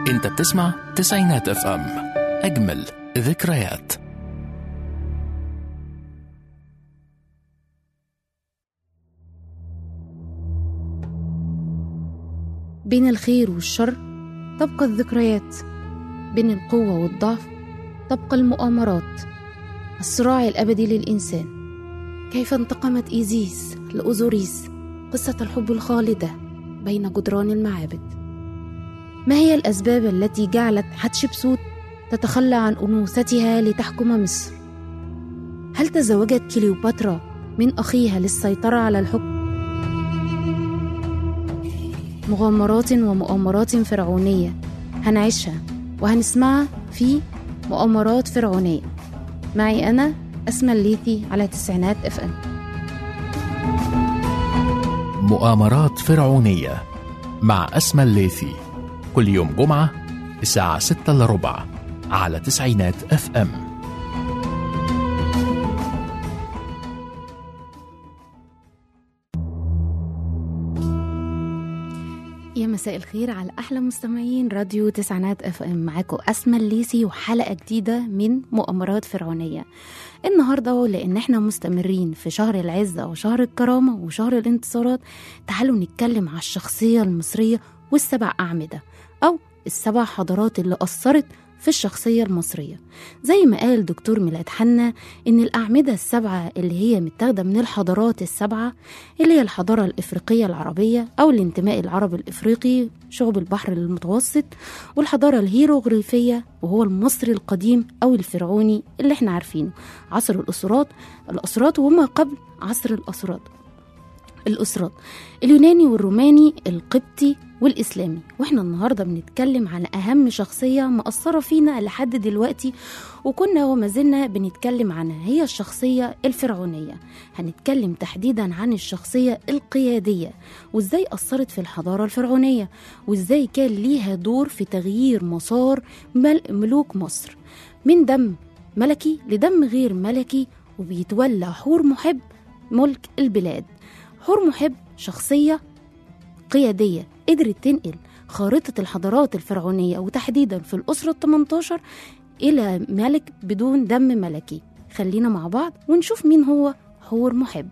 انت بتسمع تسعينات اف ام اجمل ذكريات بين الخير والشر تبقى الذكريات بين القوة والضعف تبقى المؤامرات الصراع الأبدي للإنسان كيف انتقمت إيزيس لأوزوريس قصة الحب الخالدة بين جدران المعابد ما هي الأسباب التي جعلت حتشبسوت تتخلى عن أنوثتها لتحكم مصر؟ هل تزوجت كليوباترا من أخيها للسيطرة على الحكم؟ مغامرات ومؤامرات فرعونية هنعيشها وهنسمعها في مؤامرات فرعونية معي أنا أسمى الليثي على تسعينات اف ام مؤامرات فرعونية مع أسمى الليثي كل يوم جمعة الساعة 6 إلا ربع على تسعينات اف ام يا مساء الخير على احلى مستمعين راديو تسعينات اف ام معاكم اسمى الليسي وحلقه جديده من مؤامرات فرعونيه النهارده لان احنا مستمرين في شهر العزه وشهر الكرامه وشهر الانتصارات تعالوا نتكلم على الشخصيه المصريه والسبع اعمده او السبع حضارات اللي اثرت في الشخصية المصرية زي ما قال دكتور ميلاد حنا إن الأعمدة السبعة اللي هي متاخدة من الحضارات السبعة اللي هي الحضارة الإفريقية العربية أو الانتماء العربي الإفريقي شعوب البحر المتوسط والحضارة الهيروغليفية وهو المصري القديم أو الفرعوني اللي احنا عارفينه عصر الأسرات الأسرات وما قبل عصر الأسرات الأسرات اليوناني والروماني القبطي والإسلامي وإحنا النهاردة بنتكلم عن أهم شخصية مأثرة فينا لحد دلوقتي وكنا وما زلنا بنتكلم عنها هي الشخصية الفرعونية هنتكلم تحديدا عن الشخصية القيادية وإزاي أثرت في الحضارة الفرعونية وإزاي كان ليها دور في تغيير مسار مل- ملوك مصر من دم ملكي لدم غير ملكي وبيتولى حور محب ملك البلاد حور محب شخصية قيادية قدرت تنقل خارطة الحضارات الفرعونية وتحديدا في الأسرة ال 18 إلى ملك بدون دم ملكي خلينا مع بعض ونشوف مين هو حور محب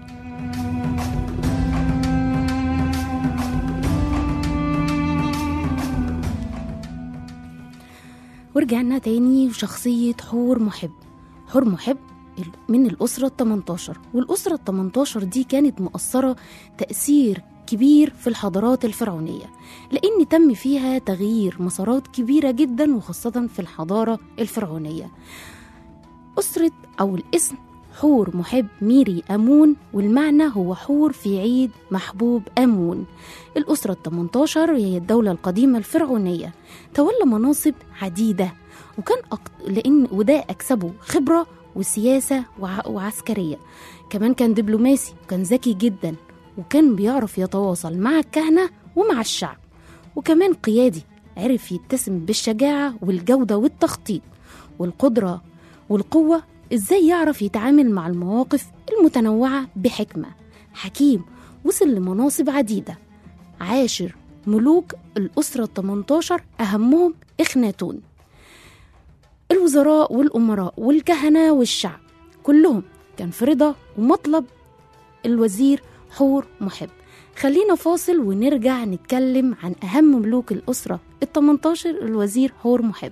ورجعنا تاني وشخصية حور محب حور محب من الأسرة ال 18 والأسرة ال 18 دي كانت مؤثرة تأثير كبير في الحضارات الفرعونية لأن تم فيها تغيير مسارات كبيرة جدا وخاصة في الحضارة الفرعونية أسرة أو الاسم حور محب ميري أمون والمعنى هو حور في عيد محبوب أمون الأسرة ال 18 هي الدولة القديمة الفرعونية تولى مناصب عديدة وكان أك... لأن وده أكسبه خبرة وسياسة وع... وعسكرية كمان كان دبلوماسي وكان ذكي جدا وكان بيعرف يتواصل مع الكهنة ومع الشعب وكمان قيادي عرف يتسم بالشجاعة والجودة والتخطيط والقدرة والقوة ازاي يعرف يتعامل مع المواقف المتنوعة بحكمة حكيم وصل لمناصب عديدة عاشر ملوك الأسرة 18 أهمهم إخناتون الوزراء والأمراء والكهنة والشعب كلهم كان في رضا ومطلب الوزير حور محب خلينا فاصل ونرجع نتكلم عن أهم ملوك الأسرة ال 18 الوزير حور محب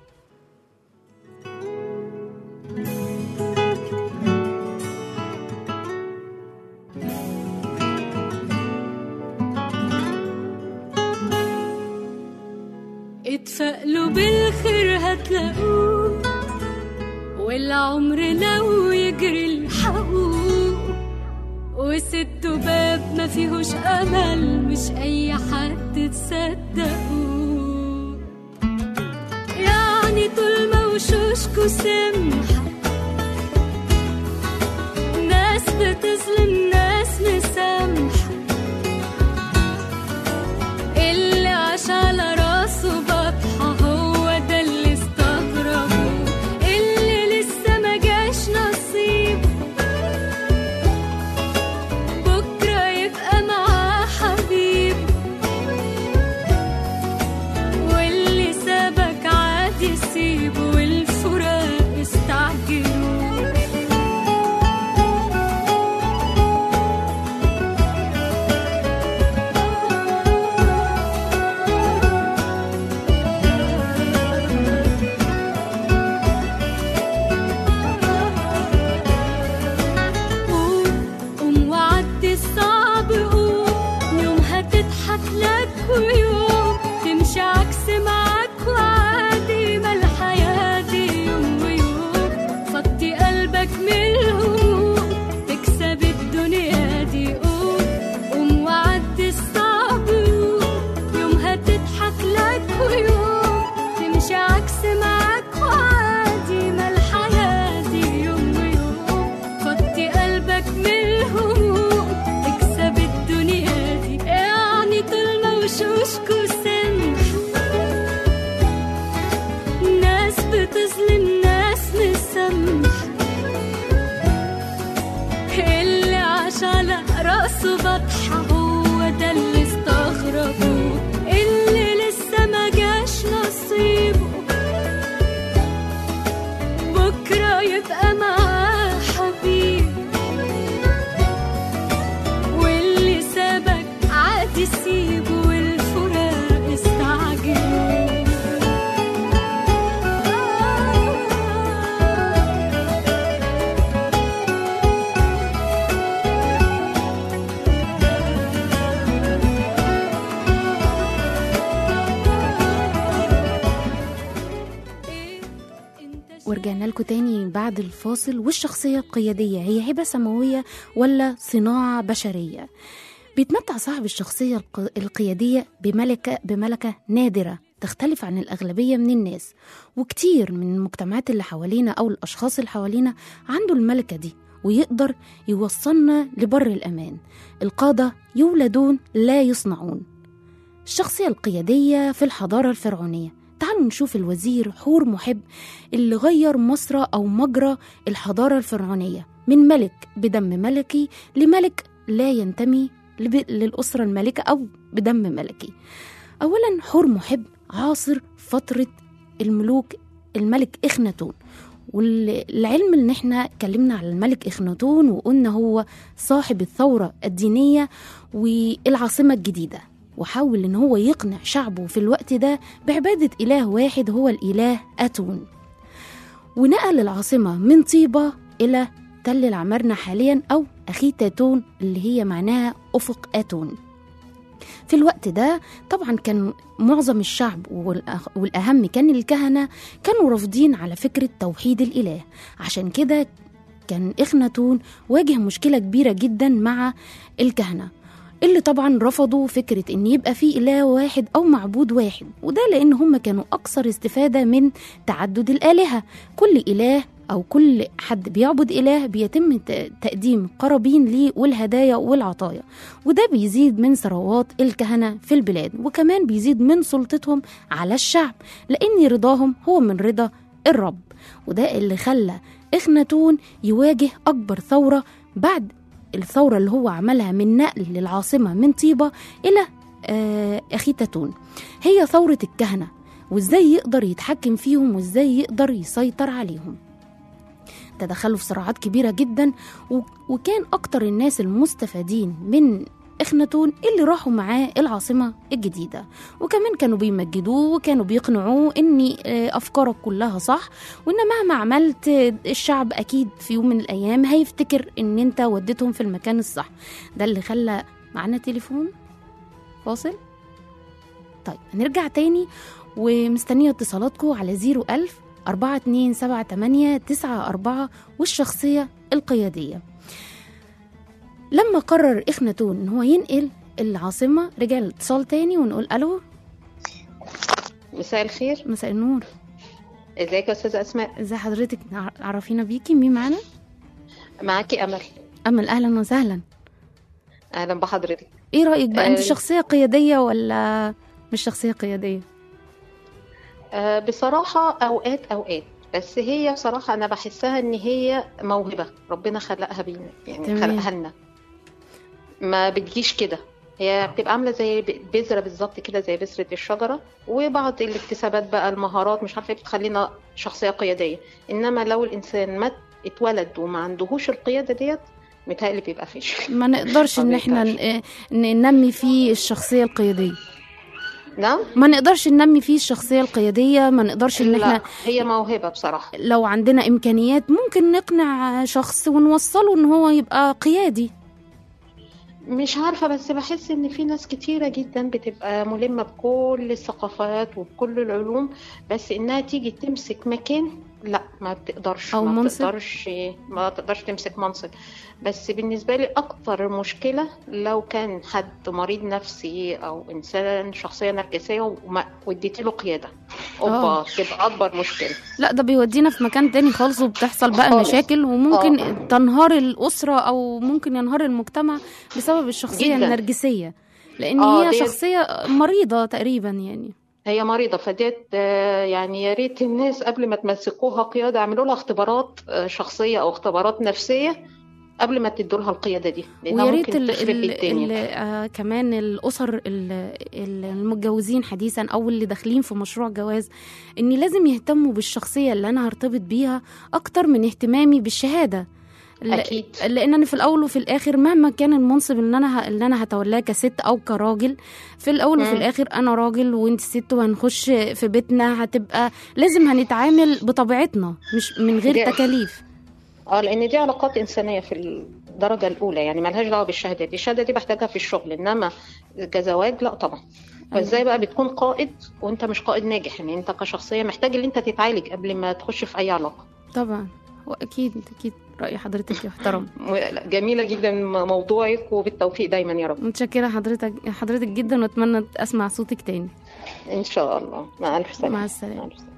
اتفائلوا بالخير هتلاقوه والعمر لو يجري الحقوق وست باب ما فيهوش امل مش اي حد تصدقوه يعني طول ما وشوشكوا سمحة ناس بتظلم ناس مسامحة اللي عاش على راسه بطحة هو ده اللي استغربه اللي لسه ما جاش نصيب بكرة يبقى معاه حبيب واللي ورجعنا لكم تاني بعد الفاصل والشخصية القيادية هي هبة سماوية ولا صناعة بشرية بيتمتع صاحب الشخصية الق- القيادية بملكة بملكة نادرة تختلف عن الأغلبية من الناس وكتير من المجتمعات اللي حوالينا أو الأشخاص اللي حوالينا عنده الملكة دي ويقدر يوصلنا لبر الأمان القادة يولدون لا يصنعون الشخصية القيادية في الحضارة الفرعونية تعالوا نشوف الوزير حور محب اللي غير مسرى أو مجرى الحضارة الفرعونية من ملك بدم ملكي لملك لا ينتمي لب- للأسرة المالكة أو بدم ملكي أولا حور محب عاصر فترة الملوك الملك إخناتون والعلم ان احنا اتكلمنا على الملك اخناتون وقلنا هو صاحب الثورة الدينية والعاصمة الجديدة وحاول ان هو يقنع شعبه في الوقت ده بعبادة اله واحد هو الاله اتون ونقل العاصمة من طيبة الى تل العمارنة حاليا او اخيتاتون اللي هي معناها افق اتون في الوقت ده طبعا كان معظم الشعب والأخ- والأهم كان الكهنة كانوا رافضين على فكرة توحيد الإله عشان كده كان إخناتون واجه مشكلة كبيرة جدا مع الكهنة اللي طبعا رفضوا فكرة إن يبقى في إله واحد أو معبود واحد وده لأن هم كانوا أكثر استفادة من تعدد الآلهة كل إله أو كل حد بيعبد إله بيتم ت- تقديم قرابين ليه والهدايا والعطايا وده بيزيد من ثروات الكهنة في البلاد وكمان بيزيد من سلطتهم على الشعب لأن رضاهم هو من رضا الرب وده اللي خلى إخناتون يواجه أكبر ثورة بعد الثورة اللي هو عملها من نقل للعاصمة من طيبة إلى آه، أخيتاتون هي ثورة الكهنة وإزاي يقدر يتحكم فيهم وإزاي يقدر يسيطر عليهم تدخلوا في صراعات كبيرة جدا و- وكان أكتر الناس المستفادين من إخناتون اللي راحوا معاه العاصمة الجديدة وكمان كانوا بيمجدوه وكانوا بيقنعوه إن آه، أفكارك كلها صح وإن مهما عملت آه، الشعب أكيد في يوم من الأيام هيفتكر إن أنت وديتهم في المكان الصح ده اللي خلى معانا تليفون فاصل طيب هنرجع تاني ومستنية اتصالاتكم على 01000 4278 94 والشخصية القيادية لما قرر إخناتون إن هو ينقل العاصمة رجع الاتصال تاني ونقول ألو مساء الخير مساء النور ازيك يا استاذه اسماء ازي حضرتك نع- عرفينا بيكي مين معانا معاكي امل أمل أهلا وسهلا اهلا بحضرتك إيه رأيك بقى أنت آه. شخصية قيادية ولا مش شخصية قيادية أه بصراحه اوقات اوقات بس هي بصراحه انا بحسها ان هي موهبه ربنا خلقها بينا يعني تمام. خلقها لنا ما بتجيش كده هي بتبقى عامله زي ب- بذره بالظبط كده زي بذره الشجره وبعض الاكتسابات بقى المهارات مش عارفه ايه بتخلينا شخصيه قياديه انما لو الانسان ما اتولد وما عندهوش القياده ديت متهيألي بيبقى فاشل ما نقدرش ما إن إحنا بينفعش. ن- ننمي فيه الشخصية القيادية نعم ما نقدرش ننمي فيه الشخصية القيادية ما نقدرش إن إحنا لا هي موهبه بصراحه لو عندنا إمكانيات ممكن نقنع شخص ونوصله إن هو يبقى قيادي مش عارفة بس بحس إن في ناس كتيرة جدا بتبقى ملمة بكل الثقافات وبكل العلوم بس إنها تيجي تمسك مكان لا ما بتقدرش أو ما منصب؟ بتقدرش ما تقدرش تمسك منصب بس بالنسبة لي أكتر مشكلة لو كان حد مريض نفسي أو إنسان شخصية نرجسية وما واديتي له قيادة آه. أوبا تبقى أكبر مشكلة لا ده بيودينا في مكان تاني خالص وبتحصل بقى خالص. مشاكل وممكن آه. تنهار الأسرة أو ممكن ينهار المجتمع بسبب الشخصية جداً. النرجسية لأن آه، هي ديت- شخصية مريضة تقريبا يعني هي مريضة فديت آه، يعني يا ريت الناس قبل ما تمسكوها قيادة اعملوا لها اختبارات آه، شخصية أو اختبارات نفسية قبل ما تدوا لها القيادة دي لأنها ويا ريت ممكن ال تخرب ال الدنيا ال آه كمان الأسر ال- ال- المتجوزين حديثا أو اللي داخلين في مشروع جواز إن لازم يهتموا بالشخصية اللي أنا هرتبط بيها أكتر من اهتمامي بالشهادة ل- أكيد لان انا في الاول وفي الاخر مهما كان المنصب اللي انا ه... اللي انا هتولاه كست او كراجل في الاول وفي مم. الاخر انا راجل وانت ست وهنخش في بيتنا هتبقى لازم هنتعامل بطبيعتنا مش من غير دي- تكاليف اه لأن دي علاقات إنسانية في الدرجة الأولى يعني ملهاش دعوة بالشهادة دي الشهادة دي بحتاجها في الشغل إنما كزواج لا طبعا فازاي بقى بتكون قائد وانت مش قائد ناجح يعني انت كشخصيه محتاج ان انت تتعالج قبل ما تخش في اي علاقه طبعا واكيد اكيد راي حضرتك يحترم لا، جميله جدا موضوعك وبالتوفيق دايما يا رب متشكره حضرتك حضرتك جدا واتمنى اسمع صوتك تاني ان شاء الله مع الف سلامه مع السلامة. مع الف سلامه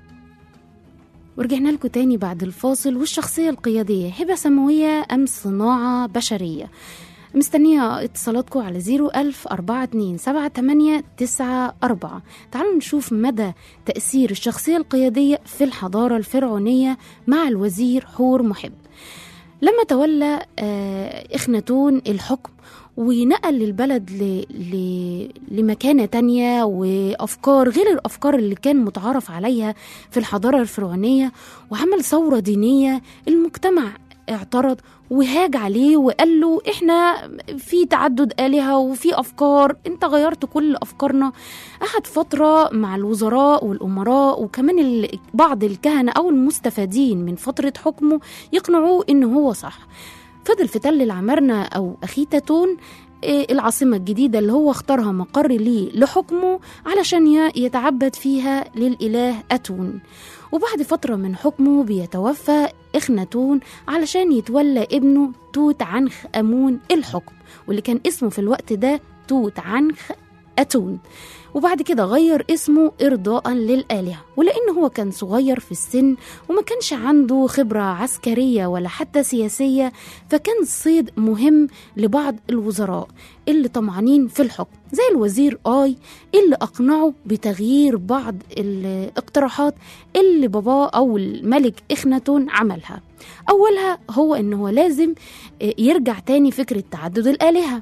ورجعنا لكم تاني بعد الفاصل والشخصية القيادية هبة سماوية أم صناعة بشرية مستنية اتصالاتكم على زيرو ألف أربعة اتنين سبعة تمانية تسعة أربعة تعالوا نشوف مدى تأثير الشخصية القيادية في الحضارة الفرعونية مع الوزير حور محب لما تولى آه، إخناتون الحكم ونقل للبلد ل... ل... لمكانة تانية وأفكار غير الأفكار اللي كان متعارف عليها في الحضارة الفرعونية وعمل ثورة دينية المجتمع اعترض وهاج عليه وقال له احنا في تعدد آلهة وفي أفكار انت غيرت كل أفكارنا أخد فترة مع الوزراء والأمراء وكمان ال- بعض الكهنة أو المستفادين من فترة حكمه يقنعوه إن هو صح فضل في تل العمارنة أو أخيتاتون إيه، العاصمة الجديدة اللي هو اختارها مقر ليه لحكمه علشان ي- يتعبد فيها للإله أتون وبعد فترة من حكمه بيتوفى إخناتون علشان يتولى ابنه توت عنخ أمون الحكم واللي كان اسمه في الوقت ده توت عنخ أتون وبعد كده غير اسمه إرضاء للآلهة ولأنه هو كان صغير في السن وما كانش عنده خبرة عسكرية ولا حتى سياسية فكان الصيد مهم لبعض الوزراء اللي طمعانين في الحكم زي الوزير آي اللي أقنعه بتغيير بعض الاقتراحات اللي باباه أو الملك إخناتون عملها أولها هو إن هو لازم آه، يرجع تاني فكرة تعدد الآلهة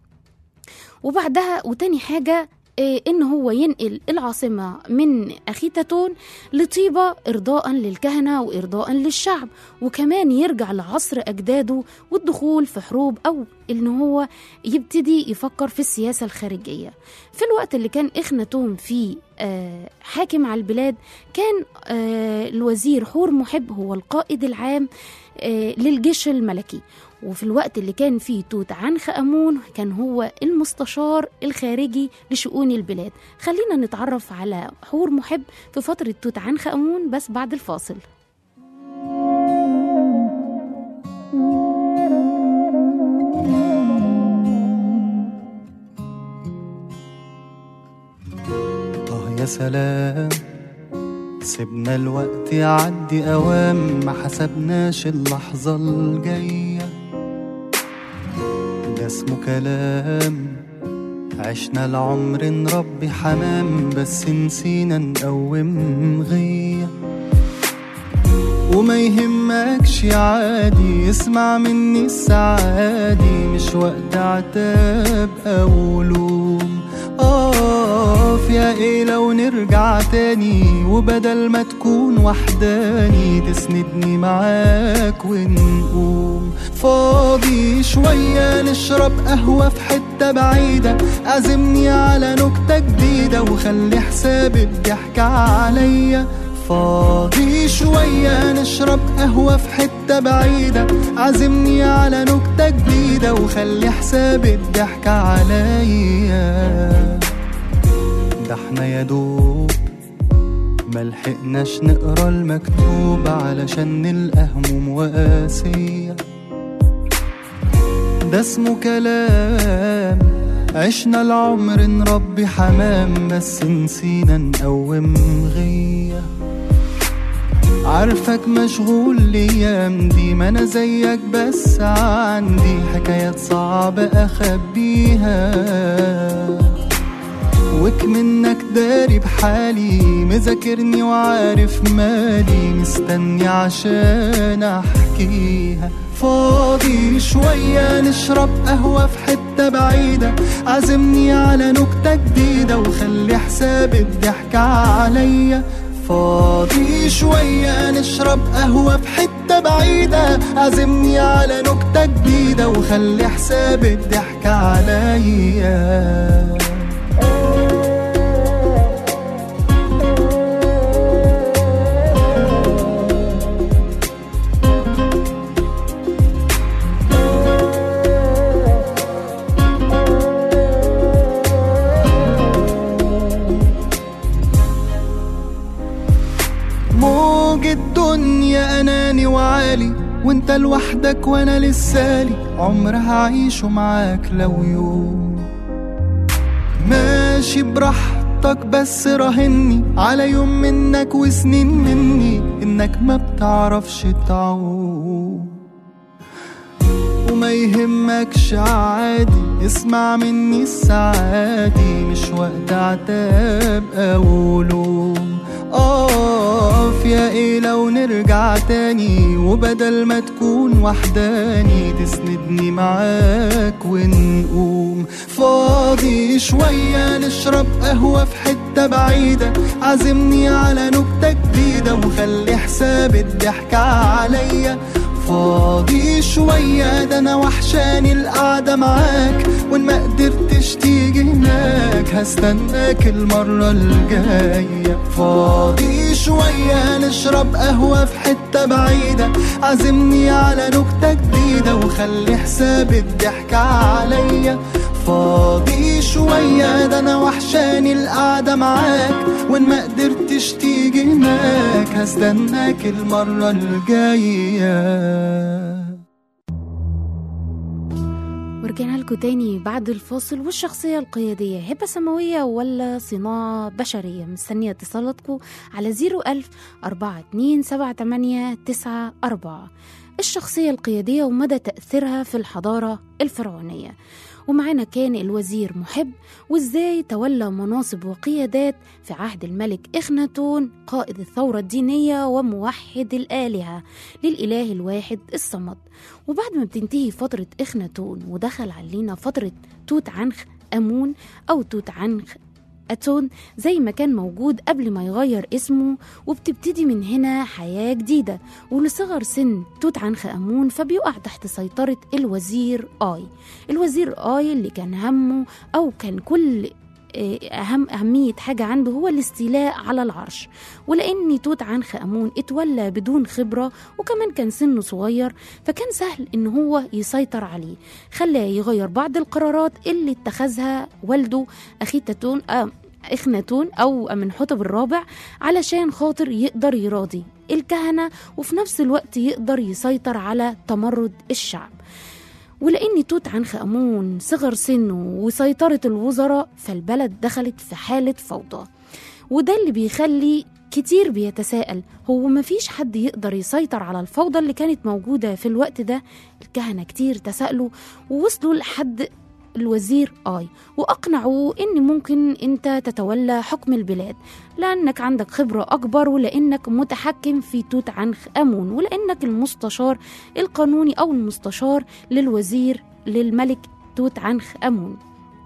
وبعدها وتاني حاجة آه، إن هو ينقل العاصمة من أخيتاتون لطيبة إرضاء للكهنة وإرضاء للشعب وكمان يرجع لعصر أجداده والدخول في حروب أو إن هو يبتدي يفكر في السياسة الخارجية في الوقت اللي كان إخناتون فيه آه، حاكم على البلاد كان آه، الوزير حور محب هو القائد العام آه، للجيش الملكي وفي الوقت اللي كان فيه توت عنخ أمون كان هو المستشار الخارجي لشؤون البلاد خلينا نتعرف على حور محب في فترة توت عنخ أمون بس بعد الفاصل آه يا سلام سيبنا الوقت يعدي أوام ما حسبناش اللحظة الجاية ده اسمه كلام عشنا العمر نربي حمام بس نسينا نقوم غيه وما يهمكش عادي اسمع مني السعادي مش وقت عتاب او لوم اقف يا ايه لو نرجع تاني وبدل ما تكون وحداني تسندني معاك ونقوم فاضي شوية نشرب قهوة في حتة بعيدة عزمني على نكتة جديدة وخلي حساب الضحك عليا فاضي شوية نشرب قهوة في حتة بعيدة عزمني على نكتة جديدة وخلي حساب الضحك عليا ده احنا يا دوب ملحقناش نقرا المكتوب علشان نلقى هموم وقاسية ده اسمه كلام عشنا العمر نربي حمام بس نسينا نقوم غيه عارفك مشغول الايام دي ما انا زيك بس عندي حكايات صعبة اخبيها وك منك داري بحالي مذاكرني وعارف مالي مستني عشان احكيها فاضي شوية نشرب قهوة في حتة بعيدة عزمني على نكتة جديدة وخلي حساب الضحك عليا فاضي شوية نشرب قهوة في حتة بعيدة عزمني على نكتة جديدة وخلي حساب الضحك عليا موج الدنيا وانت لوحدك وانا لسالي عمر هعيشه معاك لو يوم ماشي براحتك بس راهني على يوم منك وسنين مني انك ما بتعرفش تعوم وما يهمكش عادي اسمع مني السعادي مش وقت عتاب او لوم اقف يا ايه لو نرجع تاني وبدل ما تكون وحداني تسندني معاك ونقوم فاضي شوية نشرب قهوة في حتة بعيدة عزمني على نكتة جديدة وخلي حساب الضحكة عليا فاضي شوية ده أنا وحشاني القعدة معاك وإن ما قدرتش تيجي هناك هستناك المرة الجاية فاضي شوية نشرب قهوة في حتة بعيدة عزمني على نكتة جديدة وخلي حساب الضحكة عليا فاضي شوية ده أنا وحشاني القعدة معاك وإن ما قدرتش تيجي هناك هستناك المرة الجاية ورجعنا لكم تاني بعد الفاصل والشخصية القيادية هبة سماوية ولا صناعة بشرية مستنية اتصالاتكم على 01000 4278 94 الشخصية القيادية ومدى تأثيرها في الحضارة الفرعونية ومعنا كان الوزير محب وازاي تولى مناصب وقيادات في عهد الملك إخناتون قائد الثورة الدينية وموحد الآلهة للإله الواحد الصمد وبعد ما بتنتهي فترة إخناتون ودخل علينا فترة توت عنخ أمون أو توت عنخ أتون زي ما كان موجود قبل ما يغير اسمه وبتبتدي من هنا حياة جديدة ولصغر سن توت عنخ أمون فبيقع تحت سيطرة الوزير آي الوزير آي اللي كان همه أو كان كل أهم أهمية حاجة عنده هو الاستيلاء على العرش ولأن توت عنخ أمون اتولى بدون خبرة وكمان كان سنه صغير فكان سهل إن هو يسيطر عليه خلاه يغير بعض القرارات اللي اتخذها والده أخيتاتون آه إخناتون أو أمنحتب الرابع علشان خاطر يقدر يراضي الكهنة وفي نفس الوقت يقدر يسيطر على تمرد الشعب ولأن توت عنخ أمون صغر سنه وسيطرة الوزراء فالبلد دخلت في حالة فوضى وده اللي بيخلي كتير بيتساءل هو مفيش حد يقدر يسيطر على الفوضى اللي كانت موجودة في الوقت ده الكهنة كتير تساءلوا ووصلوا لحد الوزير آي وأقنعوه إن ممكن أنت تتولى حكم البلاد لأنك عندك خبرة أكبر ولأنك متحكم في توت عنخ أمون ولأنك المستشار القانوني أو المستشار للوزير للملك توت عنخ أمون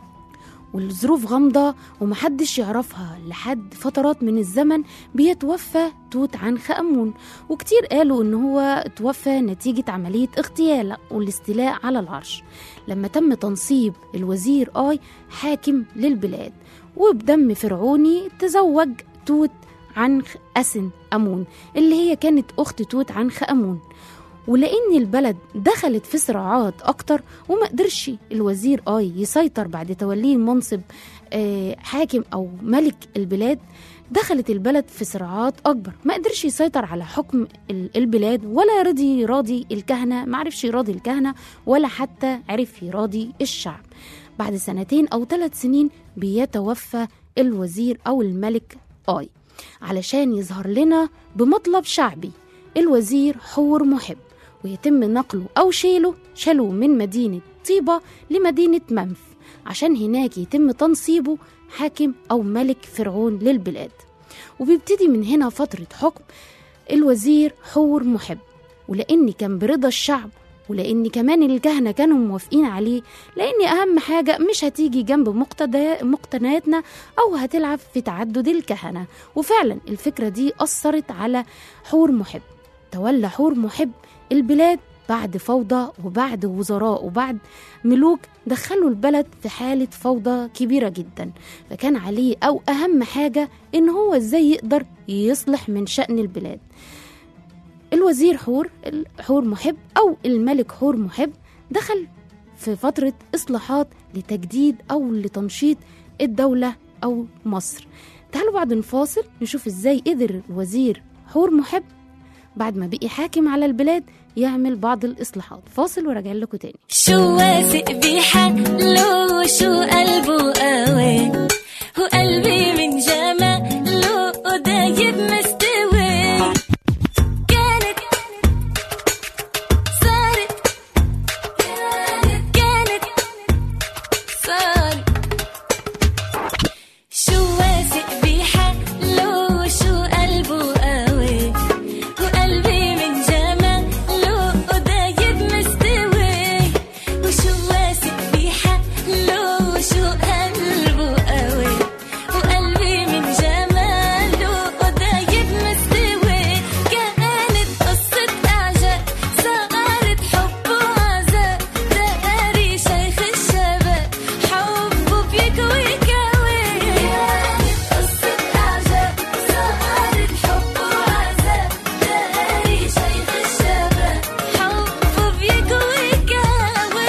والظروف غامضة ومحدش يعرفها لحد فترات من الزمن بيتوفى توت عنخ أمون وكتير قالوا إن هو توفى نتيجة عملية اغتيال والاستيلاء على العرش لما تم تنصيب الوزير آي حاكم للبلاد وبدم فرعوني تزوج توت عنخ أسن أمون اللي هي كانت أخت توت عنخ أمون ولأن البلد دخلت في صراعات أكتر وما قدرش الوزير آي يسيطر بعد توليه منصب آه، حاكم أو ملك البلاد دخلت البلد في صراعات أكبر ما قدرش يسيطر على حكم ال- البلاد ولا رضي يراضي الكهنة ما عرفش يراضي الكهنة ولا حتى عرف يراضي الشعب بعد سنتين أو ثلاث سنين بيتوفى الوزير أو الملك آي علشان يظهر لنا بمطلب شعبي الوزير حور محب ويتم نقله أو شيله شالوه من مدينة طيبة لمدينة منف عشان هناك يتم تنصيبه حاكم أو ملك فرعون للبلاد وبيبتدي من هنا فترة حكم الوزير حور محب ولأن كان برضا الشعب ولأن كمان الكهنة كانوا موافقين عليه لأن أهم حاجة مش هتيجي جنب مقتدا- مقتنياتنا أو هتلعب في تعدد الكهنة وفعلا الفكرة دي أثرت على حور محب تولى حور محب البلاد بعد فوضى وبعد وزراء وبعد ملوك دخلوا البلد في حالة فوضى كبيرة جدا فكان عليه أو أهم حاجة إن هو إزاي يقدر يصلح من شأن البلاد الوزير حور حور محب أو الملك حور محب دخل في فترة إصلاحات لتجديد أو لتنشيط الدولة أو مصر تعالوا بعد نفاصل نشوف إزاي قدر الوزير حور محب بعد ما بقي حاكم على البلاد يعمل بعض الإصلاحات فاصل وراجع لكم تاني شو واثق بحاله شو قلبه قوي وقلبي من جماله دايب مستوي كانت صارت كانت صارت شو واثق بحاله شو قلبه قوي وقلبي من جماله دايب مستوي وشو واثق بحاله وشو قلبه قوي وقلبي من جماله دايب مستوي كانت قصة إعجاب صارت حب وعذاب داري شيخ الشباب حبه بيكوي كوي كانت قصة إعجاب صارت حب وعذاب داري شيخ الشباب حبه بيكوي كوي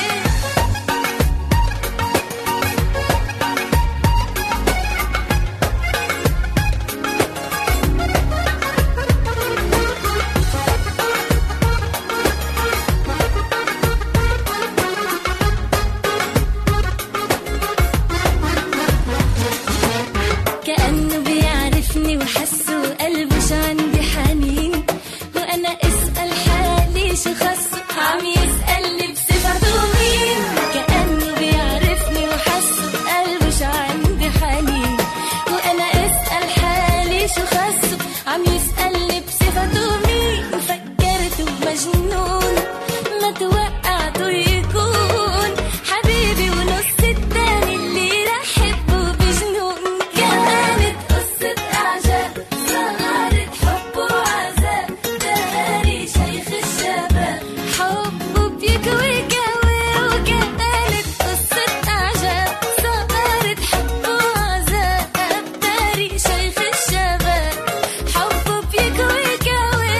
كأنه بيعرفني وحسه قلبه شو عندي حنين وأنا أسأل حالي شو خصه عم يسألني بصفته مين كأنه بيعرفني وحسه قلبه شو عندي حنين وأنا أسأل حالي شو خصه عم يسألني بصفته مين فكرته مجنون ما توقعته يكون حبيبي ونص التاني اللي راح احبه بجنون كانت قصة اعجاب صارت حب وعذاب داري شيخ الشباب حبه بيكوي كوي وكانت قصة اعجاب صارت حب وعذاب داري شيخ الشباب حبه بيكوي كوي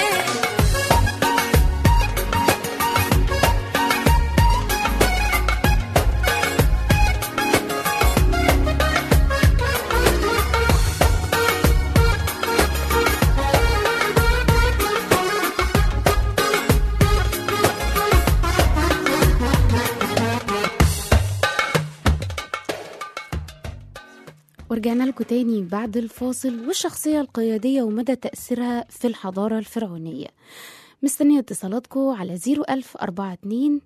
ورجعنا لكم تاني بعد الفاصل والشخصية القيادية ومدى تأثيرها في الحضارة الفرعونية مستنية اتصالاتكم على 01042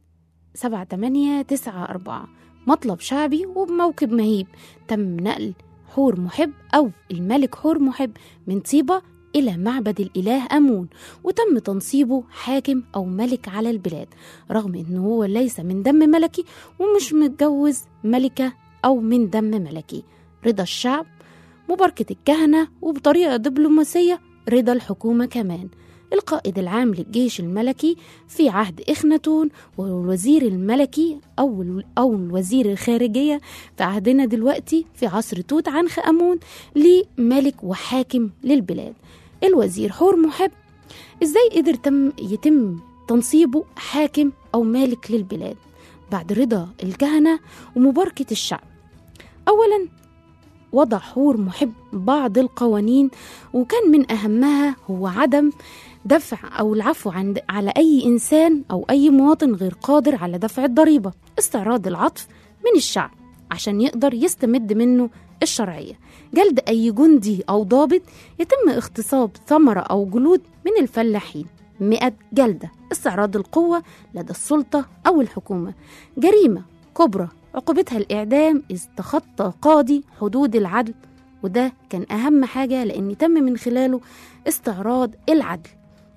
7894 مطلب شعبي وبموكب مهيب تم نقل حور محب أو الملك حور محب من طيبة إلى معبد الإله أمون وتم تنصيبه حاكم أو ملك على البلاد رغم أنه هو ليس من دم ملكي ومش متجوز ملكة أو من دم ملكي رضا الشعب مباركة الكهنة وبطريقة دبلوماسية رضا الحكومة كمان القائد العام للجيش الملكي في عهد إخناتون والوزير الملكي أو ال- أو الوزير الخارجية في عهدنا دلوقتي في عصر توت عنخ آمون لملك وحاكم للبلاد الوزير حور محب إزاي قدر تم يتم تنصيبه حاكم أو مالك للبلاد بعد رضا الكهنة ومباركة الشعب أولا وضع حور محب بعض القوانين وكان من أهمها هو عدم دفع أو العفو عن على أي إنسان أو أي مواطن غير قادر على دفع الضريبة استعراض العطف من الشعب عشان يقدر يستمد منه الشرعية جلد أي جندي أو ضابط يتم اغتصاب ثمرة أو جلود من الفلاحين مئة جلدة استعراض القوة لدى السلطة أو الحكومة جريمة كبرى عقوبتها الإعدام إذ تخطى قاضي حدود العدل وده كان أهم حاجة لأن تم من خلاله استعراض العدل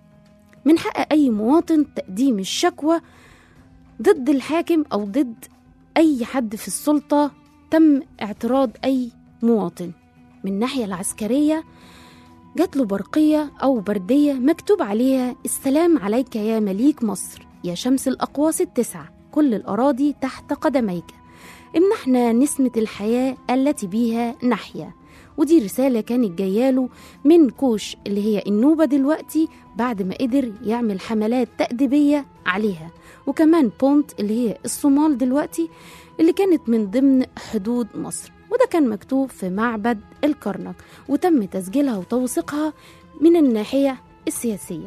من حق أي مواطن تقديم الشكوى ضد الحاكم أو ضد أي حد في السلطة تم اعتراض أي مواطن من الناحية العسكرية جات له برقية أو بردية مكتوب عليها السلام عليك يا مليك مصر يا شمس الأقواس التسعة كل الأراضي تحت قدميك امنحنا نسمة الحياة التي بيها نحيا ودي رسالة كانت جاياله من كوش اللي هي النوبة دلوقتي بعد ما قدر يعمل حملات تأديبية عليها وكمان بونت اللي هي الصومال دلوقتي اللي كانت من ضمن حدود مصر وده كان مكتوب في معبد الكرنك وتم تسجيلها وتوثيقها من الناحية السياسية أما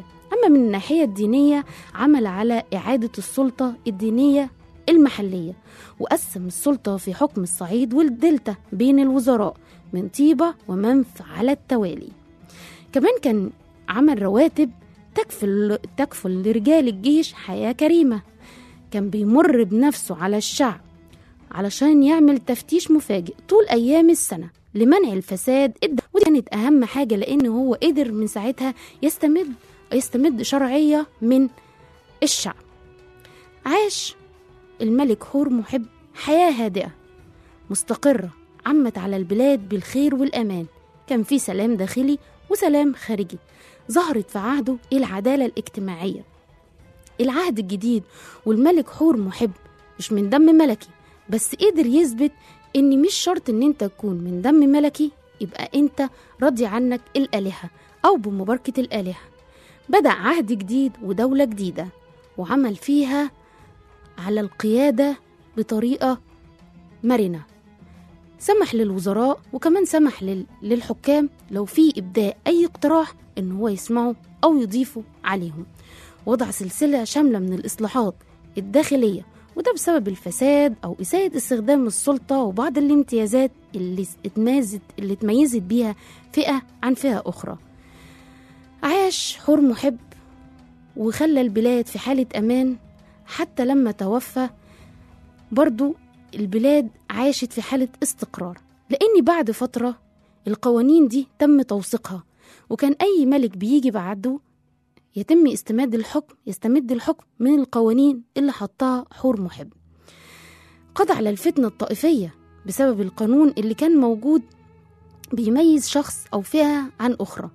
أما من الناحية الدينية عمل على إعادة السلطة الدينية المحلية وقسم السلطة في حكم الصعيد والدلتا بين الوزراء من طيبة ومنف على التوالي كمان كان عمل رواتب تكفل, تكفل لرجال الجيش حياة كريمة كان بيمر بنفسه على الشعب علشان يعمل تفتيش مفاجئ طول أيام السنة لمنع الفساد الد- ودي كانت أهم حاجة لأن هو قدر من ساعتها يستمد يستمد شرعية من الشعب عاش الملك هور محب حياة هادئة مستقرة عمت على البلاد بالخير والأمان كان في سلام داخلي وسلام خارجي ظهرت في عهده العدالة الاجتماعية العهد الجديد والملك حور محب مش من دم ملكي بس قدر يثبت ان مش شرط ان انت تكون من دم ملكي يبقى انت راضي عنك الآلهة أو بمباركة الآلهة بدأ عهد جديد ودولة جديدة وعمل فيها على القيادة بطريقة مرنة سمح للوزراء وكمان سمح لل- للحكام لو في إبداء أي اقتراح إن هو يسمعوا أو يضيفوا عليهم وضع سلسلة شاملة من الإصلاحات الداخلية وده بسبب الفساد أو إساءة استخدام السلطة وبعض الامتيازات اللي اتمازت اللي اتميزت بيها فئة عن فئة أخرى عاش حور محب وخلى البلاد في حالة أمان حتى لما توفى برضو البلاد عاشت في حالة استقرار لأن بعد فترة القوانين دي تم توثيقها وكان أي ملك بيجي بعده يتم استماد الحكم يستمد الحكم من القوانين اللي حطها حور محب قضى على الفتنة الطائفية بسبب القانون اللي كان موجود بيميز شخص أو فئة عن أخرى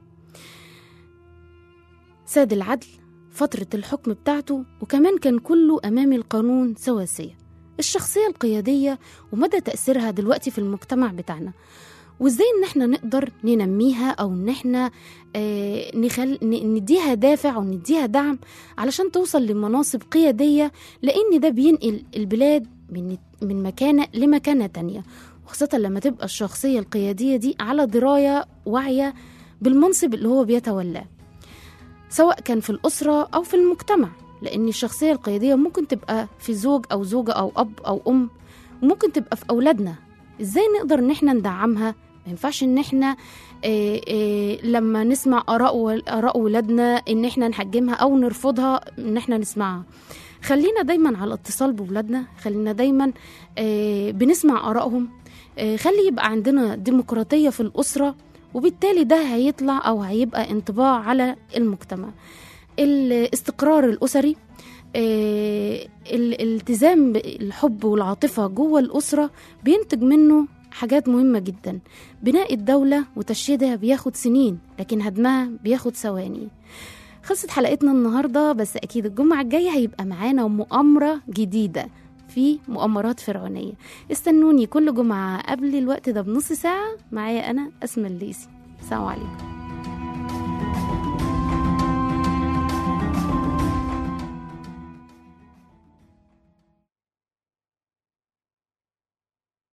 ساد العدل فترة الحكم بتاعته وكمان كان كله أمام القانون سواسية الشخصية القيادية ومدى تأثيرها دلوقتي في المجتمع بتاعنا وازاي ان احنا نقدر ننميها او ان احنا آه نخل... ن- نديها دافع او نديها دعم علشان توصل لمناصب قيادية لان ده بينقل البلاد من من مكانة لمكانة تانية وخاصة لما تبقى الشخصية القيادية دي على دراية واعية بالمنصب اللي هو بيتولاه سواء كان في الأسرة أو في المجتمع لأن الشخصية القيادية ممكن تبقى في زوج أو زوجة أو أب أو أم وممكن تبقى في أولادنا إزاي نقدر إن إحنا ندعمها ما ينفعش إن إحنا إيه إيه لما نسمع آراء ول- آراء ولادنا إن إحنا نحجمها أو نرفضها إن إحنا نسمعها خلينا دايما على اتصال بولادنا خلينا دايما إيه بنسمع آرائهم إيه خلي يبقى عندنا ديمقراطية في الأسرة وبالتالي ده هيطلع أو هيبقى انطباع على المجتمع الاستقرار الأسري آه، الالتزام بالحب والعاطفة جوه الأسرة بينتج منه حاجات مهمة جدا بناء الدولة وتشييدها بياخد سنين لكن هدمها بياخد ثواني خلصت حلقتنا النهاردة بس أكيد الجمعة الجاية هيبقى معانا مؤامرة جديدة في مؤامرات فرعونية استنوني كل جمعة قبل الوقت ده بنص ساعة معايا أنا أسمى الليسي السلام عليكم